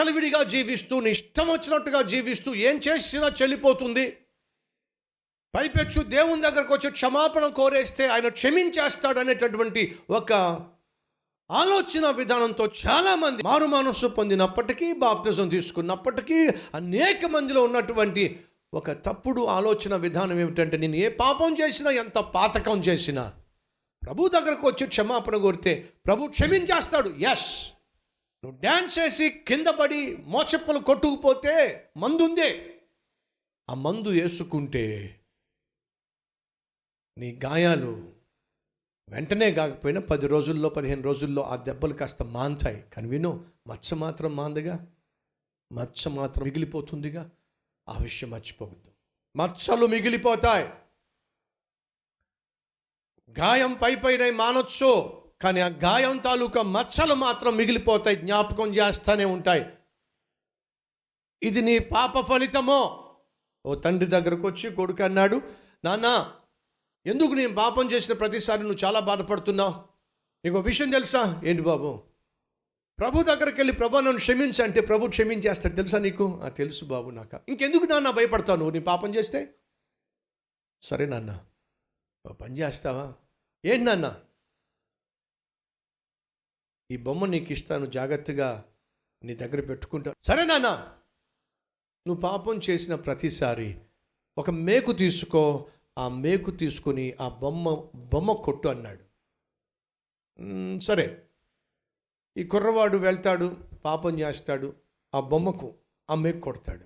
విచ్చలవిడిగా జీవిస్తూ నీ ఇష్టం వచ్చినట్టుగా జీవిస్తూ ఏం చేసినా చెల్లిపోతుంది పైపెచ్చు దేవుని దగ్గరకు వచ్చి క్షమాపణ కోరేస్తే ఆయన క్షమించేస్తాడు అనేటటువంటి ఒక ఆలోచన విధానంతో చాలామంది మారు మనస్సు పొందినప్పటికీ బాప్తిజం తీసుకున్నప్పటికీ అనేక మందిలో ఉన్నటువంటి ఒక తప్పుడు ఆలోచన విధానం ఏమిటంటే నేను ఏ పాపం చేసినా ఎంత పాతకం చేసినా ప్రభు దగ్గరకు వచ్చి క్షమాపణ కోరితే ప్రభు క్షమించేస్తాడు ఎస్ నువ్వు డ్యాన్స్ చేసి కింద పడి మోచెప్పలు కొట్టుకుపోతే మందుందే ఆ మందు వేసుకుంటే నీ గాయాలు వెంటనే కాకపోయినా పది రోజుల్లో పదిహేను రోజుల్లో ఆ దెబ్బలు కాస్త మాంతాయి కానీ విను మచ్చ మాత్రం మాందగా మచ్చ మాత్రం మిగిలిపోతుందిగా ఆ విషయం మర్చిపోవద్దు మచ్చలు మిగిలిపోతాయి గాయం పై పైన మానొచ్చు కానీ ఆ గాయం తాలూకా మచ్చలు మాత్రం మిగిలిపోతాయి జ్ఞాపకం చేస్తూనే ఉంటాయి ఇది నీ పాప ఫలితమో ఓ తండ్రి దగ్గరకు వచ్చి కొడుకు అన్నాడు నాన్న ఎందుకు నేను పాపం చేసిన ప్రతిసారి నువ్వు చాలా బాధపడుతున్నావు నీకు విషయం తెలుసా ఏంటి బాబు ప్రభు దగ్గరికి వెళ్ళి ప్రభు నన్ను క్షమించు అంటే ప్రభు క్షమించేస్తాడు తెలుసా నీకు ఆ తెలుసు బాబు నాకు ఇంకెందుకు నాన్న భయపడతావు నువ్వు నీ పాపం చేస్తే సరే నాన్న ఓ పని చేస్తావా ఏంటి నాన్న ఈ బొమ్మ నీకు ఇస్తాను జాగ్రత్తగా నీ దగ్గర పెట్టుకుంటా సరే నాన్న నువ్వు పాపం చేసిన ప్రతిసారి ఒక మేకు తీసుకో ఆ మేకు తీసుకొని ఆ బొమ్మ బొమ్మ కొట్టు అన్నాడు "మ్, సరే ఈ కుర్రవాడు వెళ్తాడు పాపం చేస్తాడు ఆ బొమ్మకు ఆ మేకు కొడతాడు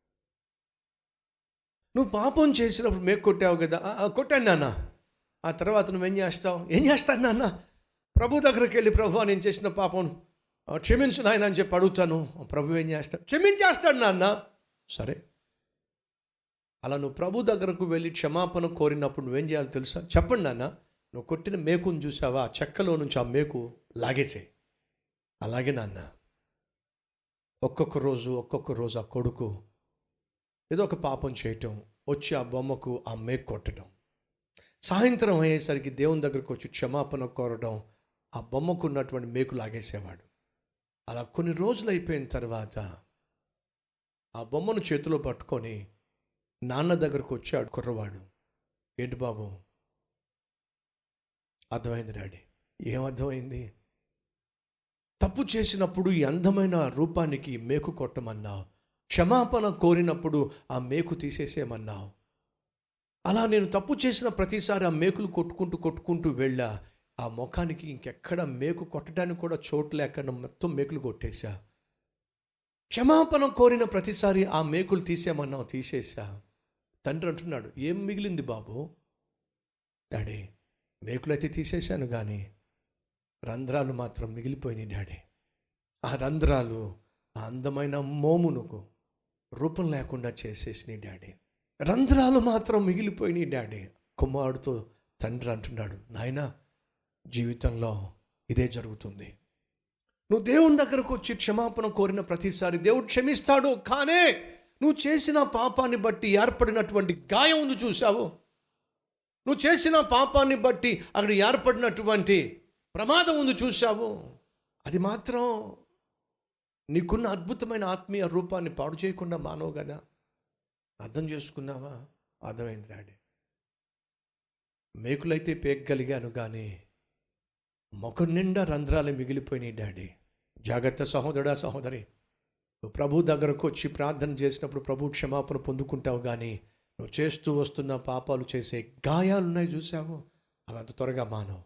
నువ్వు పాపం చేసినప్పుడు మేకు కొట్టావు కదా "ఆ, ఆ, కొట్టాను నాన్న ఆ తర్వాత నువ్వేం చేస్తావు ఏం చేస్తాను నాన్న ప్రభు దగ్గరికి వెళ్ళి ప్రభు నేను చేసిన పాపం ఆ, క్షమించు నాయన అని చెప్పి అడుగుతాను ప్రభు ఏం చేస్తాడు క్షమించేస్తాడు నాన్న సరే అలా నువ్వు ప్రభు దగ్గరకు వెళ్ళి క్షమాపణ కోరినప్పుడు నువ్వేం చేయాలో తెలుసా చెప్పండి నాన్న నువ్వు కొట్టిన మేకును చూసావా ఆ చెక్కలో నుంచి ఆ మేకు లాగేసేయి అలాగే నాన్న ఒక్కొక్క రోజు ఒక్కొక్క రోజు ఆ కొడుకు ఏదో ఒక పాపం చేయటం వచ్చి ఆ బొమ్మకు ఆ మేకు కొట్టడం సాయంత్రం అయ్యేసరికి దేవుని దగ్గరకు వచ్చి క్షమాపణ కోరడం ఆ బొమ్మకు ఉన్నటువంటి మేకు లాగేసేవాడు అలా కొన్ని రోజులు అయిపోయిన తర్వాత ఆ బొమ్మను చేతిలో పట్టుకొని నాన్న దగ్గరకు వచ్చాడు కుర్రవాడు ఏంటి బాబు అర్థమైంది డాడీ ఏం అర్థమైంది తప్పు చేసినప్పుడు ఈ అందమైన రూపానికి మేకు కొట్టమన్నావు క్షమాపణ కోరినప్పుడు ఆ మేకు తీసేసేయమన్నావు అలా నేను తప్పు చేసిన ప్రతిసారి ఆ మేకులు కొట్టుకుంటూ కొట్టుకుంటూ వెళ్ళా ఆ ముఖానికి ఇంకెక్కడ మేకు కొట్టడానికి కూడా చోటు లేకుండా మొత్తం మేకులు కొట్టేశా క్షమాపణ కోరిన ప్రతిసారి ఆ మేకులు తీసేయమన్నావు తీసేసా తండ్రి అంటున్నాడు ఏం మిగిలింది బాబు డాడీ మేకులైతే తీసేశాను కానీ రంధ్రాలు మాత్రం మిగిలిపోయినాయి డాడీ ఆ రంధ్రాలు ఆ అందమైన మోమునకు రూపం లేకుండా చేసేసినాయి డాడీ రంధ్రాలు మాత్రం మిగిలిపోయినాయి డాడీ కుమారుడితో తండ్రి అంటున్నాడు నాయనా జీవితంలో ఇదే జరుగుతుంది నువ్వు దేవుని దగ్గరకు వచ్చి క్షమాపణ కోరిన ప్రతిసారి దేవుడు క్షమిస్తాడు కానీ నువ్వు చేసిన పాపాన్ని బట్టి ఏర్పడినటువంటి గాయం ఉంది చూసావు నువ్వు చేసిన పాపాన్ని బట్టి అక్కడ ఏర్పడినటువంటి ప్రమాదం ఉంది చూసావు అది మాత్రం నీకున్న అద్భుతమైన ఆత్మీయ రూపాన్ని పాడు చేయకుండా మానవు కదా అర్థం చేసుకున్నావా అర్థమైంది డాడీ మేకులైతే పేగలిగాను కానీ మొఖం నిండా రంధ్రాలు మిగిలిపోయినాయి డాడీ జాగ్రత్త సహోదరా సహోదరి నువ్వు ప్రభు దగ్గరకు వచ్చి ప్రార్థన చేసినప్పుడు ప్రభు క్షమాపణ పొందుకుంటావు కానీ నువ్వు చేస్తూ వస్తున్న పాపాలు చేసే గాయాలు ఉన్నాయి చూసావు అవి అంత త్వరగా మానవు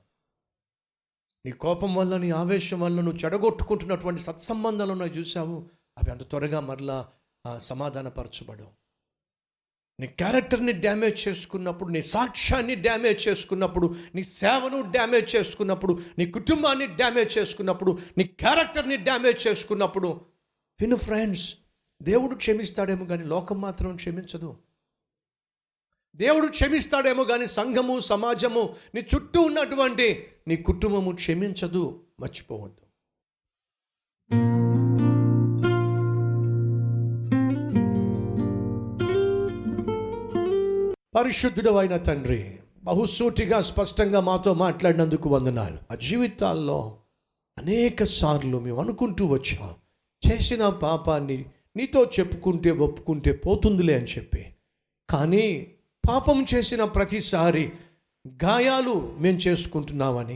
నీ కోపం వల్ల నీ ఆవేశం వల్ల నువ్వు చెడగొట్టుకుంటున్నటువంటి సత్సంబంధాలు ఉన్నాయి చూసావు అవి అంత త్వరగా మరలా ఆ, సమాధానపరచబడవు నీ క్యారెక్టర్ని డ్యామేజ్ చేసుకున్నప్పుడు నీ సాక్ష్యాన్ని డ్యామేజ్ చేసుకున్నప్పుడు నీ సేవను డ్యామేజ్ చేసుకున్నప్పుడు నీ కుటుంబాన్ని డ్యామేజ్ చేసుకున్నప్పుడు నీ క్యారెక్టర్ని డ్యామేజ్ చేసుకున్నప్పుడు విను ఫ్రెండ్స్ దేవుడు క్షమిస్తాడేమో కానీ లోకం మాత్రం క్షమించదు దేవుడు క్షమిస్తాడేమో కానీ సంఘము సమాజము నీ చుట్టూ ఉన్నటువంటి నీ కుటుంబము క్షమించదు మర్చిపోవద్దు పరిశుద్ధుడు అయిన తండ్రి బహుసూటిగా స్పష్టంగా మాతో మాట్లాడినందుకు వందనాలు ఆ జీవితాల్లో అనేక సార్లు మేము అనుకుంటూ వచ్చాం చేసిన పాపాన్ని నీతో చెప్పుకుంటే ఒప్పుకుంటే పోతుందిలే అని చెప్పి కానీ పాపం చేసిన ప్రతిసారి గాయాలు మేము చేసుకుంటున్నామని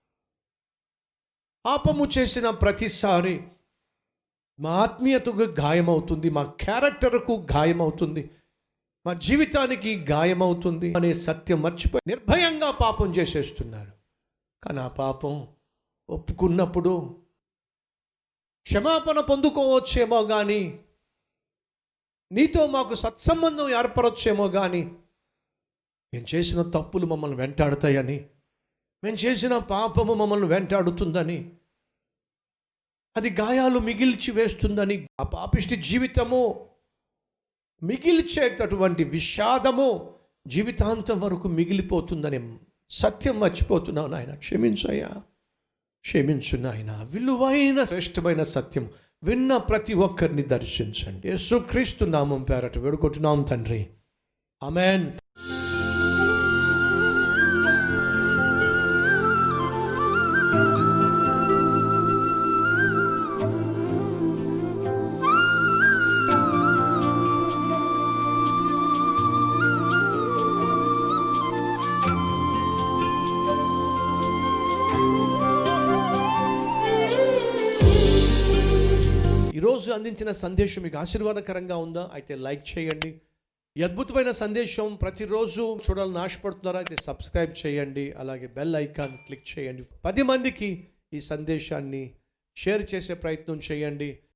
పాపము చేసిన ప్రతిసారి మా ఆత్మీయతకు గాయమవుతుంది మా క్యారెక్టర్కు గాయమవుతుంది మా జీవితానికి గాయమవుతుంది అనే సత్యం మర్చిపోయి నిర్భయంగా పాపం చేసేస్తున్నారు కానీ ఆ పాపం ఒప్పుకున్నప్పుడు క్షమాపణ పొందుకోవచ్చేమో కానీ నీతో మాకు సత్సంబంధం ఏర్పరొచ్చేమో కానీ మేము చేసిన తప్పులు మమ్మల్ని వెంటాడుతాయని మేము చేసిన పాపము మమ్మల్ని వెంటాడుతుందని అది గాయాలు మిగిల్చి వేస్తుందని ఆ పాపిష్టి జీవితము మిగిల్చేటటువంటి విషాదము జీవితాంతం వరకు మిగిలిపోతుందని సత్యం మర్చిపోతున్నావు నాయన క్షమించయ్యా క్షమించు నాయన విలువైన శ్రేష్టమైన సత్యం విన్న ప్రతి ఒక్కరిని దర్శించండి యేసుక్రీస్తు నామం పేరట వేడుకుంటున్నాం తండ్రి అమెన్ ఈరోజు అందించిన సందేశం మీకు ఆశీర్వాదకరంగా ఉందా అయితే లైక్ చేయండి ఈ అద్భుతమైన సందేశం ప్రతిరోజు చూడాలని ఆశపడుతున్నారా అయితే సబ్స్క్రైబ్ చేయండి అలాగే బెల్ ఐకాన్ క్లిక్ చేయండి పది మందికి ఈ సందేశాన్ని షేర్ చేసే ప్రయత్నం చేయండి